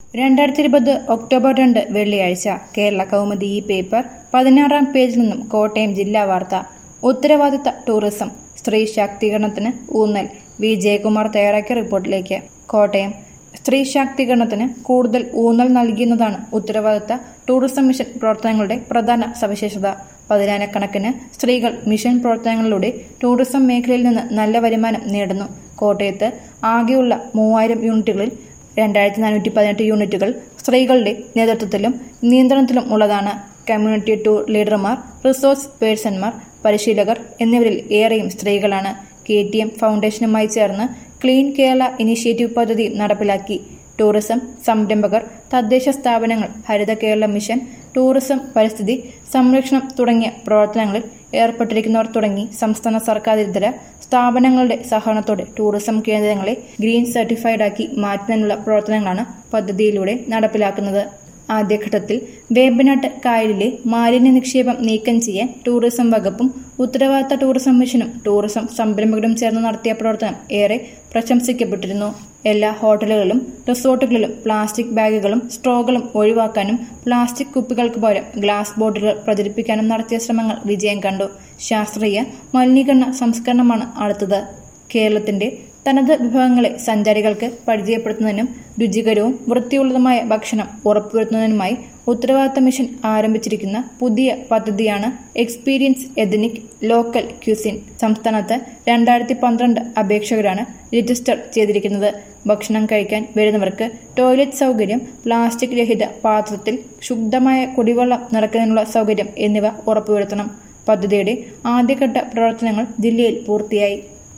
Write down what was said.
രണ്ടായിരത്തി ഇരുപത് ഒക്ടോബർ രണ്ട് വെള്ളിയാഴ്ച കേരള കൗമുദി ഈ പേപ്പർ പതിനാറാം പേജിൽ നിന്നും കോട്ടയം ജില്ലാ വാർത്ത ഉത്തരവാദിത്ത ടൂറിസം സ്ത്രീ ശാക്തീകരണത്തിന് ഊന്നൽ വി ജയകുമാർ തയ്യാറാക്കിയ റിപ്പോർട്ടിലേക്ക് കോട്ടയം സ്ത്രീ ശാക്തീകരണത്തിന് കൂടുതൽ ഊന്നൽ നൽകുന്നതാണ് ഉത്തരവാദിത്ത ടൂറിസം മിഷൻ പ്രവർത്തനങ്ങളുടെ പ്രധാന സവിശേഷത പതിനായിരക്കണക്കിന് സ്ത്രീകൾ മിഷൻ പ്രവർത്തനങ്ങളിലൂടെ ടൂറിസം മേഖലയിൽ നിന്ന് നല്ല വരുമാനം നേടുന്നു കോട്ടയത്ത് ആകെയുള്ള മൂവായിരം യൂണിറ്റുകളിൽ രണ്ടായിരത്തി നാനൂറ്റി പതിനെട്ട് യൂണിറ്റുകൾ സ്ത്രീകളുടെ നേതൃത്വത്തിലും നിയന്ത്രണത്തിലും ഉള്ളതാണ് കമ്മ്യൂണിറ്റി ടൂർ ലീഡർമാർ റിസോഴ്സ് പേഴ്സൺമാർ പരിശീലകർ എന്നിവരിൽ ഏറെയും സ്ത്രീകളാണ് കെ ടി എം ഫൗണ്ടേഷനുമായി ചേർന്ന് ക്ലീൻ കേരള ഇനിഷ്യേറ്റീവ് പദ്ധതി നടപ്പിലാക്കി ടൂറിസം സംരംഭകർ തദ്ദേശ സ്ഥാപനങ്ങൾ ഹരിത കേരള മിഷൻ ടൂറിസം പരിസ്ഥിതി സംരക്ഷണം തുടങ്ങിയ പ്രവർത്തനങ്ങളിൽ ഏർപ്പെട്ടിരിക്കുന്നവർ തുടങ്ങി സംസ്ഥാന സർക്കാരിതര സ്ഥാപനങ്ങളുടെ സഹകരണത്തോടെ ടൂറിസം കേന്ദ്രങ്ങളെ ഗ്രീൻ സർട്ടിഫൈഡ് ആക്കി മാറ്റുന്നതിനുള്ള പ്രവർത്തനങ്ങളാണ് പദ്ധതിയിലൂടെ നടപ്പിലാക്കുന്നത് ആദ്യഘട്ടത്തിൽ വേമ്പനാട്ട് കായലിലെ മാലിന്യ നിക്ഷേപം നീക്കം ചെയ്യാൻ ടൂറിസം വകുപ്പും ഉത്തരവാദിത്ത ടൂറിസം മിഷനും ടൂറിസം സംരംഭകരും ചേർന്ന് നടത്തിയ പ്രവർത്തനം ഏറെ പ്രശംസിക്കപ്പെട്ടിരുന്നു എല്ലാ ഹോട്ടലുകളിലും റിസോർട്ടുകളിലും പ്ലാസ്റ്റിക് ബാഗുകളും സ്ട്രോകളും ഒഴിവാക്കാനും പ്ലാസ്റ്റിക് കുപ്പികൾക്ക് പകരം ഗ്ലാസ് ബോട്ടിലുകൾ പ്രചരിപ്പിക്കാനും നടത്തിയ ശ്രമങ്ങൾ വിജയം കണ്ടു ശാസ്ത്രീയ മലിനീകരണ സംസ്കരണമാണ് അടുത്തത് കേരളത്തിന്റെ തനത് വിഭവങ്ങളെ സഞ്ചാരികൾക്ക് പരിചയപ്പെടുത്തുന്നതിനും രുചികരവും വൃത്തിയുള്ളതുമായ ഭക്ഷണം ഉറപ്പുവരുത്തുന്നതിനുമായി ഉത്തരവാദിത്ത മിഷൻ ആരംഭിച്ചിരിക്കുന്ന പുതിയ പദ്ധതിയാണ് എക്സ്പീരിയൻസ് എഥനിക് ലോക്കൽ ക്യൂസിൻ സംസ്ഥാനത്ത് രണ്ടായിരത്തി പന്ത്രണ്ട് അപേക്ഷകരാണ് രജിസ്റ്റർ ചെയ്തിരിക്കുന്നത് ഭക്ഷണം കഴിക്കാൻ വരുന്നവർക്ക് ടോയ്ലറ്റ് സൗകര്യം പ്ലാസ്റ്റിക് രഹിത പാത്രത്തിൽ ശുദ്ധമായ കുടിവെള്ളം നിറയ്ക്കുന്നതിനുള്ള സൗകര്യം എന്നിവ ഉറപ്പുവരുത്തണം പദ്ധതിയുടെ ആദ്യഘട്ട പ്രവർത്തനങ്ങൾ ജില്ലയിൽ പൂർത്തിയായി